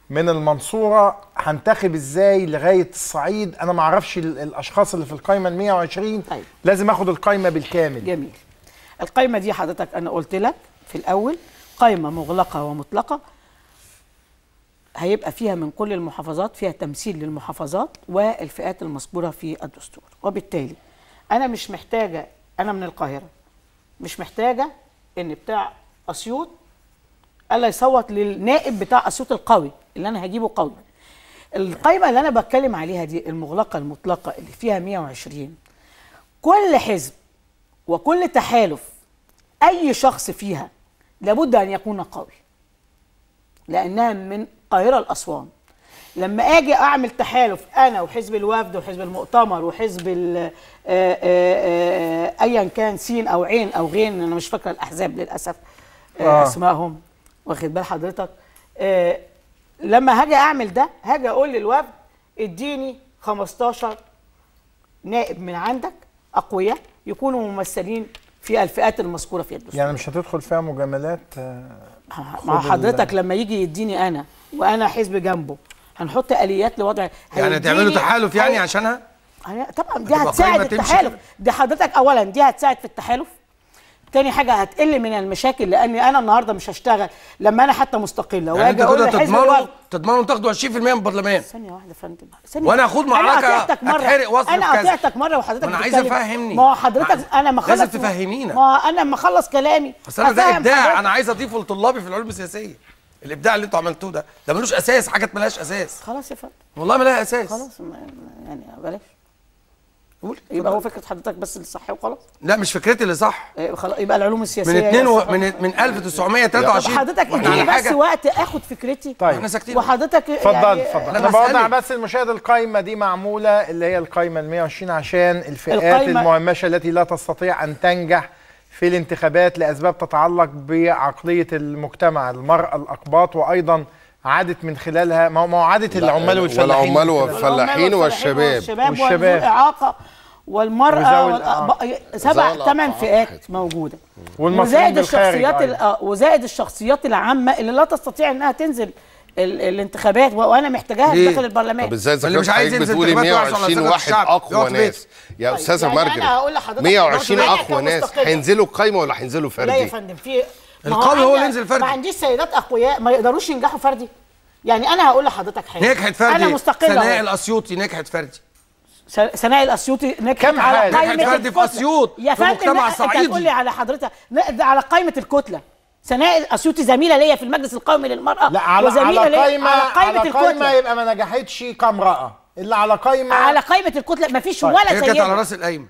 من المنصوره هنتخب ازاي لغايه الصعيد انا ما اعرفش ال- الاشخاص اللي في القايمه ال 120 طيب. لازم اخد القايمه بالكامل جميل القايمه دي حضرتك انا قلت لك في الاول قايمه مغلقه ومطلقه هيبقى فيها من كل المحافظات فيها تمثيل للمحافظات والفئات المذكوره في الدستور وبالتالي انا مش محتاجه انا من القاهره مش محتاجه ان بتاع اسيوط الا يصوت للنائب بتاع اسيوط القوي اللي انا هجيبه قوي القايمه اللي انا بتكلم عليها دي المغلقه المطلقه اللي فيها 120 كل حزب وكل تحالف اي شخص فيها لابد ان يكون قوي لانها من القاهره لاسوان لما اجي اعمل تحالف انا وحزب الوفد وحزب المؤتمر وحزب ال- آه، آه، آه، ايا كان سين او عين او غين انا مش فاكره الاحزاب للاسف آه. آه. اسمائهم واخد بال حضرتك آه، لما هاجي اعمل ده هاجي اقول للوفد اديني 15 نائب من عندك اقوياء يكونوا ممثلين في الفئات المذكوره في الدستور يعني مش هتدخل فيها مجاملات آه، مع خد حضرتك ال- لما يجي يديني انا وانا حزب جنبه هنحط اليات لوضع يعني هيديني- تعملوا تحالف يعني هي- عشانها هي- طبعا دي هتبقى هتساعد قايمة تمشي التحالف كده. دي حضرتك اولا دي هتساعد في التحالف تاني حاجه هتقل من المشاكل لاني انا النهارده مش هشتغل لما انا حتى مستقله يعني واجي انتوا اقول كده لحزب تضمنوا الوفد تضمنوا تاخدوا 20% من البرلمان ثانية واحدة يا فندم ثانية وأنا أخوض أنا معركة قطعتك مرة أتحرق وأصرف أنا كذا. قطعتك مرة وحضرتك ما أنا عايز بتتكلم. أفهمني. ما هو حضرتك أنا ما لازم خلص تفهمينا. ما هو أنا ما أخلص كلامي بس انا ده هفهم ابداع حضرتك. انا عايز اضيفه لطلابي في العلوم السياسيه الابداع اللي انتوا عملتوه ده ده ملوش اساس حاجات ملهاش اساس خلاص يا فندم والله ما لها اساس خلاص ما- يعني بلاش قول يبقى هو فكرة حضرتك بس اللي صح وخلاص لا مش فكرتي اللي صح إيه، خلاص يبقى العلوم السياسية من هي اتنين و... الصح. من من طب 1923 حضرتك واحنا اديني على بس حاجه وقت اخد فكرتي طيب احنا ساكتين وحضرتك اتفضل يعني اتفضل أنا انا بوضع بسألك. بس المشاهد القايمه دي معموله اللي هي القايمه ال 120 عشان الفئات القايمة- المهمشه التي لا تستطيع ان تنجح في الانتخابات لاسباب تتعلق بعقليه المجتمع المراه الاقباط وايضا عادت من خلالها ما هو- ما هو عادت العمال والفلاحين والعمال من خلالها. والفلاحين والشباب والشباب والشباب. والذوي اعاقه والمراه وذوي وال- الإعاقة. بق- سبع ذوي ثمان الإعاقة. فئات موجوده والمصريين وزائد بالخارج الشخصيات ال- أيضاً. آه، وزائد الشخصيات العامه اللي لا تستطيع انها تنزل ال- الانتخابات و- وانا محتاجاها ليه؟ داخل البرلمان طب ازاي اذا اللي كنت مش عايز حضرتك ينزل بتقولي انتخابات ويحصل على 120 ثقة واحد الشعب، اقوى يقعد في بيته. ناس يا طيب، استاذه يعني أنا مرجل هقول لحضرتك 120 برضه اقوى أنا ناس كمستقلة. هينزلوا قايمه ولا هينزلوا لا يا فردي فندم في ما القوي هو عندي- اللي ينزل فردي. ما عنديش سيدات اقوياء ما يقدروش ينجحوا فردي يعني انا هقول لحضرتك حاجه نجحت فردي انا مستقله سناء أهو. الاسيوطي نجحت فردي س- سناء الاسيوطي نجحت كم على حالة؟ قائمه نجحت فردي في الكتلة. أسيوط، يا في فندم مجتمع لا، انت صعيدي. هتقول لي على حضرتك لا، ده على قائمه الكتله سناء الاسيوطي زميله ليا في المجلس القومي للمراه لا على وزميله على ليا قايمه على قائمه على قايمه الكتله يبقى ما نجحتش كامراه اللي على قايمه على قائمه الكتله ما فيش طيب. ولا هي كانت على سيده راس القايمه